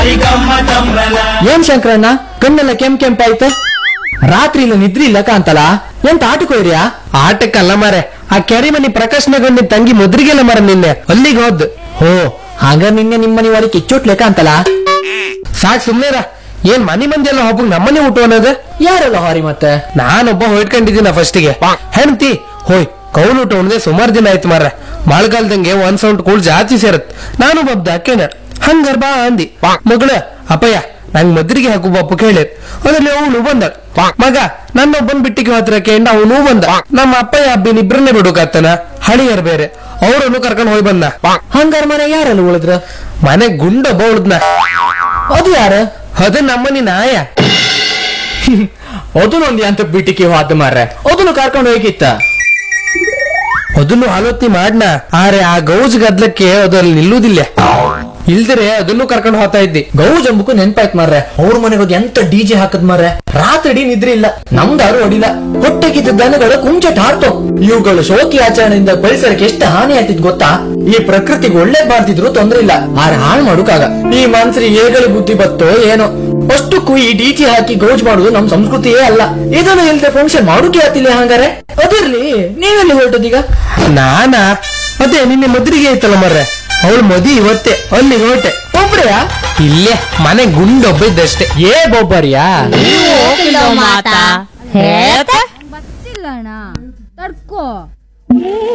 ಏನ್ ಶಂಕರಣ್ಣ ಕಣ್ಣೆಲ್ಲ ಕೆಂಪ್ ಕೆಂಪಾಯ್ತು ರಾತ್ರಿ ಇಲ್ಲ ನಿದ್ರಿ ಇಲ್ಲ ಕಾಂತಲ್ಲ ಎಂತ ಆಟಕ್ಕೆ ಹೋಯ್ರಿಯಾ ಆಟಕ್ಕಲ್ಲ ಮಾರೆ ಆ ಕೆರೆ ಮನಿ ಪ್ರಕಾಶನಗೊಂಡಿ ತಂಗಿ ಮುದ್ರಿಗೆಲ್ಲ ಮರ ನಿನ್ನೆ ಅಲ್ಲಿಗೆ ಹೋದ್ ಓ ಹಾಗ ನಿನ್ನೆ ನಿಮ್ಮನೆ ಒಳಗೆ ಕಿಚ್ಚೋಟ್ಲೆ ಕಾಂತಲ್ಲ ಸಾಕ್ ಸುಮ್ನೆರ ಏನ್ ಮನಿ ಮಂದಿ ಎಲ್ಲ ಹಬ್ಬಕ್ ನಮ್ಮನೆ ಊಟ ಅನ್ನೋದು ಯಾರೆಲ್ಲ ಹಾರಿ ಮತ್ತೆ ನಾನೊಬ್ಬ ಹೊಯ್ಟ್ಕೊಂಡಿದ್ದೀನ ಫಸ್ಟಿಗೆ ಹೆಣ್ತಿ ಹೋಯ್ ಕೌಲ್ ಊಟ ಉಣ್ದೆ ಸುಮಾರು ದಿನ ಆಯ್ತು ಮಾರ್ರೆ ಮಳೆಗಾಲದಂಗೆ ಒಂದ್ ಸೌಂಡ್ ಕೂಳ್ ಜಾಸ್ತಿ ಸೇರತ್ ನಾನು ಬಬ್ದ ಹಾಕೇನ ಹಂಗಾರ್ ಬಾ ಅಂದಿ ಮಗಳ ಅಪ್ಪಯ್ಯ ನಂಗ್ ಮದ್ರಿಗೆ ಹಾಕು ಬಪ್ಪ ಕೇಳಿರ್ ಅದ್ರಲ್ಲಿ ಅವನು ಬಂದ ಮಗ ನನ್ನೊಬ್ಬನ್ ಬಿಟ್ಟಿಗೆ ಹತ್ರ ಕೇಂಡ ಅವನು ಬಂದ ನಮ್ಮ ಅಪ್ಪಯ್ಯ ಅಬ್ಬಿನ ಇಬ್ರನ್ನೇ ಬಿಡುಕಾತನ ಹಳಿಯರ್ ಬೇರೆ ಅವರನ್ನು ಕರ್ಕೊಂಡ್ ಹೋಯ್ ಬಂದ ಹಂಗಾರ ಮನೆ ಯಾರೆಲ್ಲ ಉಳಿದ್ರ ಮನೆ ಗುಂಡೊಬ್ಬ ಉಳ್ದ್ನ ಅದು ಯಾರ ಅದು ನಮ್ಮನಿ ನಾಯ ಅದನ್ನೊಂದು ಅಂತ ಬಿಟ್ಟಿಗೆ ಹೋದ ಮಾರ್ರೆ ಅದನ್ನು ಕರ್ಕೊಂಡು ಹೋಗಿತ್ತ ಅದನ್ನು ಆಲೋಚನೆ ಮಾಡ್ನ ಆರೆ ಆ ಗೌಜ್ ಗದ್ಲಕ್ಕೆ ಅದು ಅಲ್ಲಿ ನಿಲ್ಲುವುದಿಲ್ಲ ಇಲ್ದಿರೆ ಅದನ್ನು ಕರ್ಕೊಂಡು ಹೋಗ್ತಾ ಇದ್ದಿ ಗೌ ಜಂಬಕ್ಕೂ ನೆನ್ಪಾಯ್ತು ಮಾರ್ರೆ ಅವ್ರ ಮನೆಗೆ ಹೋಗಿ ಎಂತ ಡಿಜೆ ಹಾಕದ್ ಮಾರ್ರೆ ರಾತ್ರಿ ಇಡೀ ನಿದ್ರೆ ಇಲ್ಲ ನಮ್ದಾರು ಹೊಡಿಲ್ಲ ಹೊಟ್ಟೆಗಿದ್ದ ದನಗಳ ಕುಂಚಟ ಹಾರ್ತು ಇವುಗಳು ಶೋಕಿ ಆಚರಣೆಯಿಂದ ಪರಿಸರಕ್ಕೆ ಎಷ್ಟು ಹಾನಿ ಆಯ್ತಿದ್ ಗೊತ್ತಾ ಈ ಪ್ರಕೃತಿಗೆ ಒಳ್ಳೆ ಬಾರ್ತಿದ್ರು ತೊಂದ್ರೆ ಇಲ್ಲ ಆದ್ರೆ ಹಾಳು ಮಾಡುಕಾಗ ಈ ಮನ್ಸರಿ ಹೇಗಲಿ ಬುದ್ಧಿ ಬತ್ತೋ ಏನೋ ಅಷ್ಟಕ್ಕೂ ಈ ಡಿಜೆ ಹಾಕಿ ಗೌಜ್ ಮಾಡುದು ನಮ್ ಸಂಸ್ಕೃತಿಯೇ ಅಲ್ಲ ಇದನ್ನು ಇಲ್ದೆ ಫಂಕ್ಷನ್ ಮಾಡೋಕೆ ಆತಿಲ್ಲ ಹಂಗಾರೆ ಅದಿರ್ಲಿ ನೀವೆಲ್ಲಿ ಹೊರಟದೀಗ ನಾನಾ ಮತ್ತೆ ನಿನ್ನೆ ಮದ್ರಿಗೆ ಐತಲ್ಲ ಮರ್ರೆ ಅವಳು ಮದಿ ಇವತ್ತೇ ಅಲ್ಲಿ ಹೊರಟೆ ಒಬ್ರೆಯಾ ಇಲ್ಲೇ ಮನೆ ಗುಂಡೊಬ್ಬ ಇದ್ದಷ್ಟೇ ಏ ಬೊಬ್ಬರಿಯಾ ಹೋಗಿಲ್ಲ ಮಾತಾ ಹೇಳ್ತಾ ಗೊತ್ತಿಲ್ಲಣ್ಣ ತಡ್ಕೋ